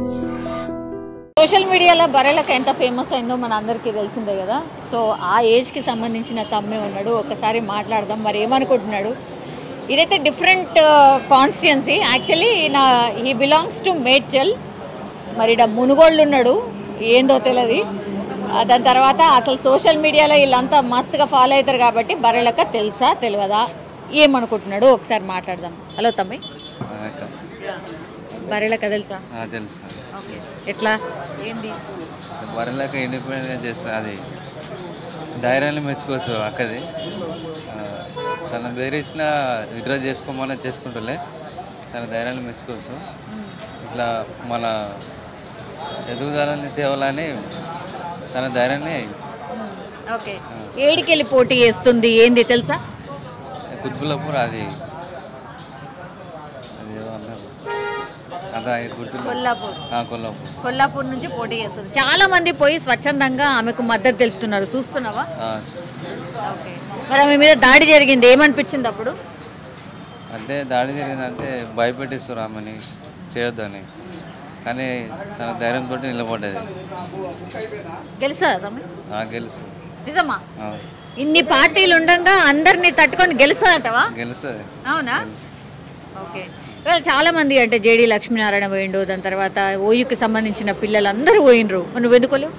Social మీడియాలో బర్రెలకు ఎంత ఫేమస్ అయిందో మన అందరికీ తెలిసిందే కదా సో ఆ ఏజ్కి సంబంధించిన తమ్మే ఉన్నాడు ఒకసారి మాట్లాడదాం మరి ఏమనుకుంటున్నాడు ఇదైతే డిఫరెంట్ కాన్స్టిట్యున్సీ యాక్చువల్లీ నా హీ బిలాంగ్స్ టు మేడ్చల్ మరి ఇక్కడ మునుగోళ్ళు ఉన్నాడు ఏందో తెలియదు ఆ, దాని తర్వాత అసలు సోషల్ మీడియాలో వీళ్ళంతా మస్తుగా ఫాలో అవుతారు కాబట్టి బర్రెలక తెలుసా తెలియదా ఏమనుకుంటున్నాడు ఒకసారి మాట్లాడదాం హలో తమ్మి బర్రెలక తెలుసా తెలుసు ఓకే ఎట్లా ఏంది వరలకు ఇండిపెండెంట్ చేసిన అది ధైర్యాన్ని మెచ్చుకోవచ్చు అక్కది ఆ, తన బెదిరించిన విడ్రా చేసుకోమని చేసుకుంటులే తన ధైర్యాన్ని మెచ్చుకోవచ్చు ఇట్లా మన ఎదుగుదలని తేవాలని తన ధైర్యాన్ని ఓకే ఏడికెళ్ళి పోటీ చేస్తుంది ఏంది తెలుసా కుత్బులపూర్ అది అది ఏదో అన్నారు అంత గుర్తు కొల్లాపూర్ కొల్లాపూర్ కొల్లాపూర్ నుంచి పోటీ చేస్తుంది చాలా మంది పోయి స్వచ్ఛందంగా ఆమెకు మద్దతు తెలుపుతున్నారు చూస్తున్నావా ఆ, చూస్తా. ఓకే మరి ఆమె మీద దాడి జరిగింది ఏమనిపించింది అప్పుడు అంటే దాడి జరిగిందంటే భయపెట్టిస్తారు ఆమెని చేయొద్దని కానీ తన ధైర్యంతో నిలబడ్డది గెలుసా తమ్మి ఆ గెలుసు నిజమా ఆ, ఇన్ని పార్టీలు ఉండగా అందరినీ తట్టుకొని గెలుస్తాదంటవా గెలుస్తుంది అవునా ఓకే ఇవాళ చాలా మంది అంటే జేడి లక్ష్మీనారాయణ పోయిండు దాని తర్వాత ఓయుకి సంబంధించిన పిల్లలందరూ పోయినరు మరి నువ్వు ఎందుకోలేవు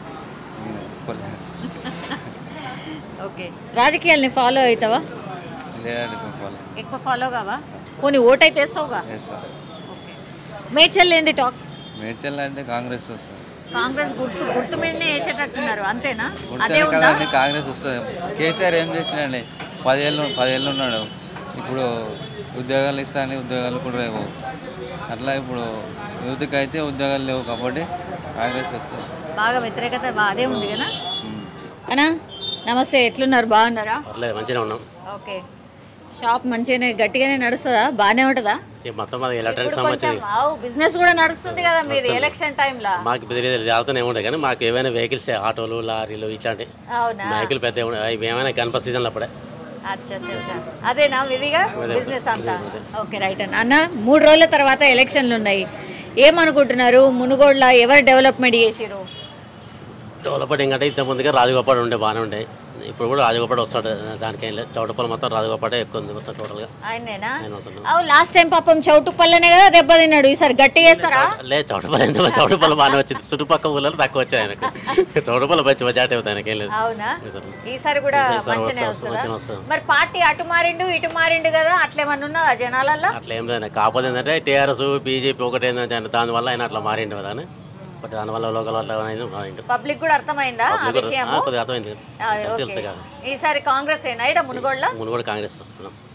ఓకే రాజకీయాల్ని ఫాలో అవుతావా లేదండి వాళ్ళు ఎక్కువ ఫాలో కావా పోనీ ఓట్ అయితే వేస్తావుగా వేస్తారు ఓకే మేడ్చల్ ఏంది టాక్ మేడ్చల్ అంటే కాంగ్రెస్ వస్తుంది కాంగ్రెస్ గుర్తు గుర్తు మీదనే వేసేటట్టున్నారు అంతేనా అదే గుర్తే ఉందా కదండి కాంగ్రెస్ వస్తుంది కేసీఆర్ ఏం చేసినండి పదేళ్ళు పదేళ్ళు ఉన్నాడు ఇప్పుడు ఉద్యోగాలు ఇస్తాను ఉద్యోగాలు కూడా లేవు అట్లా ఇప్పుడు యువతకి అయితే ఉద్యోగాలు లేవు కాబట్టి కాంగ్రెస్ వస్తుంది బాగా వ్యతిరేకత బా- అదే ఉంది కదా ఉమ్. అన్నా నమస్తే ఎట్లున్నారు బాగున్నారా పర్లేదు మంచిగా ఉన్నాం ఓకే షాప్ మంచిగానే గట్టిగానే నడుస్తుందా బాగానే ఉంటుందా ఇక మొత్తం అది ఎలక్ట్రానిక్ సంబంధించి బిజినెస్ కూడా నడుస్తుంది కదా మీది ఎలక్షన్ టైంలో మాకు తెలియదు జాగ్రత్తనే ఉంటాయి కానీ మాకు ఏమైనా వెహికల్స్ ఆటోలు లారీలు ఇట్లాంటి అవునా బైకులు పెద్ద అవి ఏమైనా గణపతి సీజన్లో అప్పుడే అచ్చా అచ్చా, అచ్చా అదేనా విధిగా బిజినెస్ అంతా ఓకే రైట్ అన్న అన్న మూడు రోజుల తర్వాత ఎలక్షన్లు ఉన్నాయి ఏమనుకుంటున్నారు మునుగోడ్ల ఎవరు డెవలప్మెంట్ చేసిరు డెవలప్మెంట్ ఏంటంటే ఇంత ముందుగా రాజగోపాల్ ఉండే బాగానే ఉండే ఇప్పుడు కూడా రాజగోపాల్ వస్తాడు దానికి ఏం లేదు చౌటపల్లి మొత్తం రాజగోపాటే ఎక్కువ ఉంది మొత్తం టోటల్గా ఆయనేనా ఆయన వస్తున్నాడు అవు లాస్ట్ టైం పాపం చౌటుపల్లనే కదా దెబ్బతిన్నాడు ఈసారి గట్టి చేస్తారా లేదు చౌటపల్లి ఎంత చౌటపల్లి బాగానే వచ్చింది చుట్టుపక్కల ఊళ్ళలో తక్కువ వచ్చాయి ఆయనకు చౌటపల్లి మంచి మెజార్టీ అవుతాయి ఆయనకి ఏం లేదు అవునా ఈసారి. ఈసారి కూడా ఈసారి మంచిగానే వస్తా- వస్తుందా మంచిగానే వస్తుంది. మరి పార్టీ అటు మారిండు ఇటు మారిండు కదా అట్లేమన్నా ఉన్నదా జనాలల్లో అట్లా ఏం లేదు కాకపోతే ఏంటంటే టీఆర్ఎస్ బీజేపీ ఒకటి ఏంటంటే దానివల్ల ఆయన అట్లా మారిండు కదా అని బట్ దానివల్ల లోకల్ వల్ల ఆయన మారిండు పబ్లిక్ కూడా అర్థమైందా ఆ కొద్దిగా- విషయం ఆ, కొద్దిగా అర్థమైంది ఆ, ఓకే. తెలుసు కదా ఈసారి కాంగ్రెస్ ఏనా ఇడ మునుగోళ్ళ ముందు కూడా కాంగ్రెస్ వస్తున్నాం